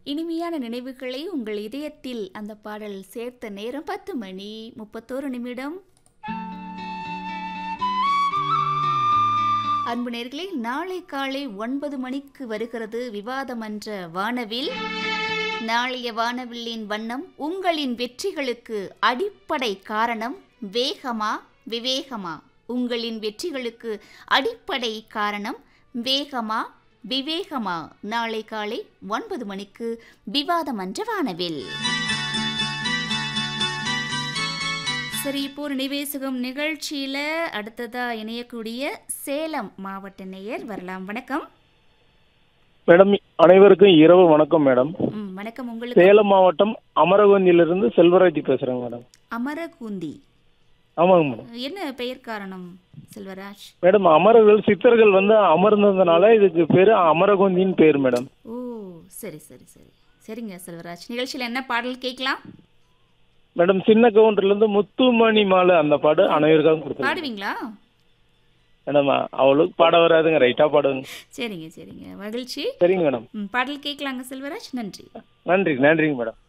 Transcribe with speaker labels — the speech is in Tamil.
Speaker 1: இனிமையான நினைவுகளை உங்கள் இதயத்தில் அந்த பாடல் சேர்த்த நேரம் பத்து மணி முப்பத்தோரு நிமிடம் அன்பு நேர்களே நாளை காலை ஒன்பது மணிக்கு வருகிறது விவாதமன்ற வானவில் நாளைய வானவில்லின் வண்ணம் உங்களின் வெற்றிகளுக்கு அடிப்படை காரணம் வேகமா விவேகமா உங்களின் வெற்றிகளுக்கு அடிப்படை காரணம் வேகமா விவேகமா நாளை காலை ஒன்பது மணிக்கு விவாதமன்ற வானவில் சரி இப்போ ஒரு நிவேசகம் நிகழ்ச்சியில அடுத்ததா இணையக்கூடிய சேலம் மாவட்ட நேயர் வரலாம் வணக்கம்
Speaker 2: மேடம் அனைவருக்கும் இரவு வணக்கம் மேடம்
Speaker 1: ம், வணக்கம் உங்களுக்கு
Speaker 2: சேலம் மாவட்டம் அமரகோந்திலிருந்து செல்வராஜ் பேசுறேங்க மேடம்
Speaker 1: அமரகூந்தி
Speaker 2: ஆமாங்க மேடம்
Speaker 1: என்ன பெயர் காரணம் செல்வராஜ்
Speaker 2: மேடம் அமரர்கள் சித்தர்கள் வந்து அமர்ந்ததுனால இதுக்கு பேரு அமரகோந்தின்னு பேர் மேடம்
Speaker 1: ஓ சரி சரி சரி சரிங்க செல்வராஜ் நிகழ்ச்சியில் என்ன பாடல் கேட்கலாம்
Speaker 2: மேடம் சின்ன கவுண்டர்ல இருந்து முத்துமணி மாலை அந்த பாடு அனைவருக்காகவும் கொடுத்துருங்க
Speaker 1: பாடுவீங்களா
Speaker 2: மேடம் அவளுக்கு பாட வராதுங்க ரைட்டா பாடுங்க
Speaker 1: சரிங்க சரிங்க மகிழ்ச்சி
Speaker 2: சரிங்க மேடம்
Speaker 1: ம், பாடல் கேட்கலாங்க செல்வராஜ் நன்றி
Speaker 2: நன்றி நன்றிங்க மேடம்